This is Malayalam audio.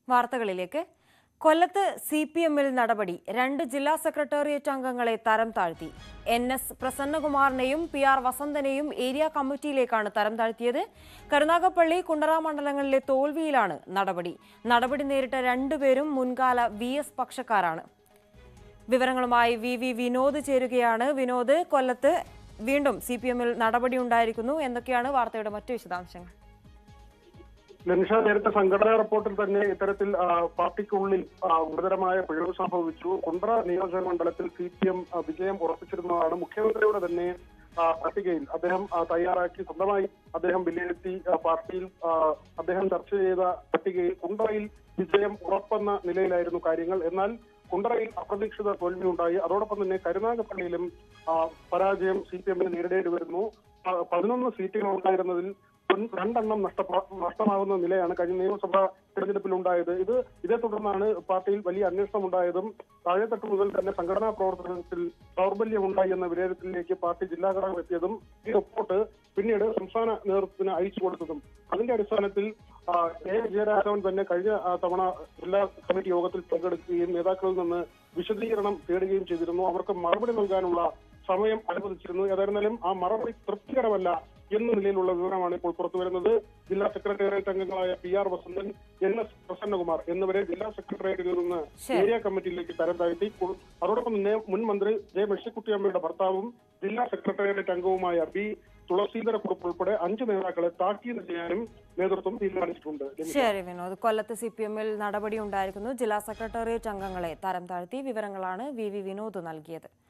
വാർത്തകളിലേക്ക് കൊല്ലത്ത് സി പി എമ്മിൽ നടപടി രണ്ട് ജില്ലാ സെക്രട്ടേറിയറ്റ് അംഗങ്ങളെ തരം താഴ്ത്തി എൻ എസ് പ്രസന്നകുമാറിനെയും പി ആർ വസന്തനെയും ഏരിയ കമ്മിറ്റിയിലേക്കാണ് തരം താഴ്ത്തിയത് കരുനാഗപ്പള്ളി കുണ്ടറ മണ്ഡലങ്ങളിലെ തോൽവിയിലാണ് നടപടി നടപടി നേരിട്ട രണ്ടുപേരും മുൻകാല വി എസ് പക്ഷക്കാരാണ് വിവരങ്ങളുമായി വി വി വിനോദ് ചേരുകയാണ് വിനോദ് കൊല്ലത്ത് വീണ്ടും സി പി എമ്മിൽ നടപടി ഉണ്ടായിരിക്കുന്നു എന്തൊക്കെയാണ് വാർത്തയുടെ മറ്റു വിശദാംശങ്ങൾ ലൻഷ നേരത്തെ സംഘടനാ റിപ്പോർട്ടിൽ തന്നെ ഇത്തരത്തിൽ ആ, പാർട്ടിക്കുള്ളിൽ ആ, ഗുരുതരമായ പിഴവ് സംഭവിച്ചു കുണ്ട്ര നിയോജക മണ്ഡലത്തിൽ സി പി എം വിജയം ഉറപ്പിച്ചിരുന്നതാണ് മുഖ്യമന്ത്രിയുടെ തന്നെ ആ, പട്ടികയിൽ അദ്ദേഹം ആ, തയ്യാറാക്കി സ്വന്തമായി അദ്ദേഹം വിലയിരുത്തി ആ, പാർട്ടിയിൽ ആ, അദ്ദേഹം ചർച്ച ചെയ്ത പട്ടികയിൽ കുണ്ട്രയിൽ വിജയം ഉറപ്പെന്ന നിലയിലായിരുന്നു കാര്യങ്ങൾ എന്നാൽ കുണ്ടറയിൽ അപ്രതീക്ഷിത തോൽവി ഉണ്ടായി അതോടൊപ്പം തന്നെ കരുനാഗപ്പള്ളിയിലും ആ, പരാജയം സി പി എമ്മിന് നേരിടേണ്ടി വരുന്നു ആ, പതിനൊന്ന് സീറ്റുകൾ ഉണ്ടായിരുന്നതിൽ ഒൻ- രണ്ടെണ്ണം നഷ്ടപ്പ നഷ്ടമാകുന്ന നിലയാണ് കഴിഞ്ഞ നിയമസഭാ തെരഞ്ഞെടുപ്പിൽ ഉണ്ടായത് ഇത് ഇതേ തുടർന്നാണ് പാർട്ടിയിൽ വലിയ അന്വേഷണം ഉണ്ടായതും താഴെത്തട്ട് മുതൽ തന്നെ സംഘടനാ പ്രവർത്തനത്തിൽ ദൗർബല്യം ഉണ്ടായി എന്ന വിലയിരുത്തലിലേക്ക് പാർട്ടി ജില്ലാ ഘടകം എത്തിയതും ഈ റിപ്പോർട്ട് പിന്നീട് സംസ്ഥാന നേതൃത്വത്തിന് അയച്ചു കൊടുത്തതും അതിന്റെ അടിസ്ഥാനത്തിൽ ആ, എ വിജയരാഘവൻ തന്നെ കഴിഞ്ഞ ആ, തവണ ജില്ലാ കമ്മിറ്റി യോഗത്തിൽ പങ്കെടുക്കുകയും നേതാക്കളിൽ നിന്ന് വിശദീകരണം തേടുകയും ചെയ്തിരുന്നു അവർക്ക് മറുപടി നൽകാനുള്ള സമയം അനുവദിച്ചിരുന്നു ഏതായിരുന്നാലും ആ മറുപടി തൃപ്തികരമല്ല എന്ന നിലയിലുള്ള വിവരമാണ് ഇപ്പോൾ പുറത്തു വരുന്നത് ജില്ലാ സെക്രട്ടേറിയറ്റ് അംഗങ്ങളായ P R Vasanthan N S Prasannakumar എന്നിവരെ ജില്ലാ സെക്രട്ടേറിയറ്റിൽ നിന്ന് ശരി. ഏരിയ കമ്മിറ്റിയിലേക്ക് തരം താഴ്ത്തി കു- അതോടൊപ്പം തന്നെ മുൻ മന്ത്രി ജെ മെഴ്സിക്കുട്ടിയമ്മയുടെ ഭർത്താവും ജില്ലാ സെക്രട്ടേറിയറ്റ് അംഗവുമായ ബി തുളസീധര കുറുപ്പ് ഉൾപ്പെടെ അഞ്ച് നേതാക്കളെ താക്കീത് ചെയ്യാനും നേതൃത്വം തീരുമാനിച്ചിട്ടുണ്ട് രമ്യ. ശരി വിനോദ് കൊല്ലത്ത് സി പി എമ്മിൽ നടപടി ഉണ്ടായിരിക്കുന്നു ജില്ലാ സെക്രട്ടേറിയറ്റ് അംഗങ്ങളെ തരം താഴ്ത്തി വിവരങ്ങളാണ് വി വി വിനോദ് നൽകിയത്